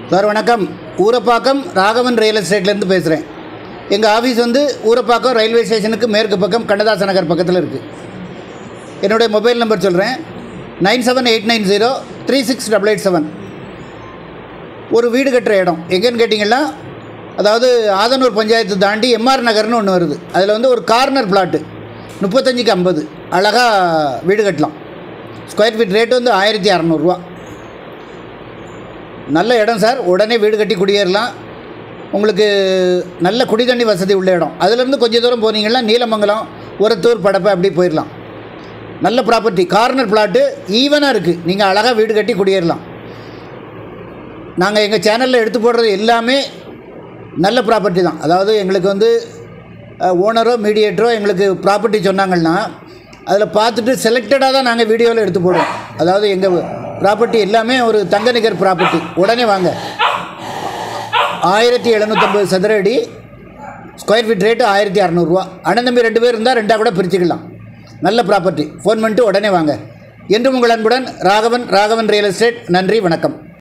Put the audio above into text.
sir வணக்கம் Urapakkam Raghavan real எஸ்டேட்லேருந்து பேசுகிறேன் எங்கள் ஆஃபீஸ் வந்து ஊரப்பாக்கம் ரயில்வே ஸ்டேஷனுக்கு மேற்கு பக்கம் கண்ணதாச நகர் பக்கத்தில் இருக்குது என்னுடைய மொபைல் நம்பர் சொல்கிறேன் nine seven eight nine zero three six double eight seven ஒரு வீடு கட்டுற இடம் எங்கேன்னு கேட்டிங்கன்னா அதாவது ஆதனூர் பஞ்சாயத்து தாண்டி எம்ஆர் நகர்னு ஒன்று வருது அதில் வந்து ஒரு கார்னர் பிளாட்டு முப்பத்தஞ்சுக்கு ஐம்பது அழகாக வீடு கட்டலாம் ஸ்கொயர் ஃபீட் ரேட்டு வந்து ஆயிரத்தி அறநூறுவா நல்ல இடம் சார் உடனே வீடு கட்டி குடியேறலாம் உங்களுக்கு நல்ல குடி தண்ணி வசதி உள்ள இடம் அதுலேருந்து கொஞ்சம் தூரம் போனீங்கன்னா நீலமங்கலம் உரத்தூர் படப்பை அப்படி போயிடலாம் நல்ல ப்ராப்பர்ட்டி கார்னர் பிளாட்டு ஈவனாக இருக்குது நீங்கள் அழகாக வீடு கட்டி குடியேறலாம் நாங்கள் எங்கள் சேனலில் எடுத்து போடுறது எல்லாமே நல்ல ப்ராப்பர்ட்டி தான் அதாவது எங்களுக்கு வந்து ஓனரோ மீடியேட்டரோ எங்களுக்கு ப்ராப்பர்ட்டி சொன்னாங்கன்னா அதில் பார்த்துட்டு செலக்டடாக தான் நாங்கள் வீடியோவில் எடுத்து போடுவோம் அதாவது எங்கள் ப்ராப்பர்ட்டி எல்லாமே ஒரு தங்க நிகர் ப்ராப்பர்ட்டி உடனே வாங்க ஆயிரத்தி எழுநூற்றம்பது சதுர அடி ஸ்கொயர் ஃபீட் ரேட்டு ஆயிரத்தி அறநூறுவா அண்ணன் தம்பி ரெண்டு பேர் இருந்தால் ரெண்டாக கூட பிரிச்சுக்கலாம் நல்ல ப்ராப்பர்ட்டி ஃபோன் பண்ணிட்டு உடனே வாங்க என்றும் உங்கள் அன்புடன் ராகவன் ராகவன் ரியல் எஸ்டேட் நன்றி வணக்கம்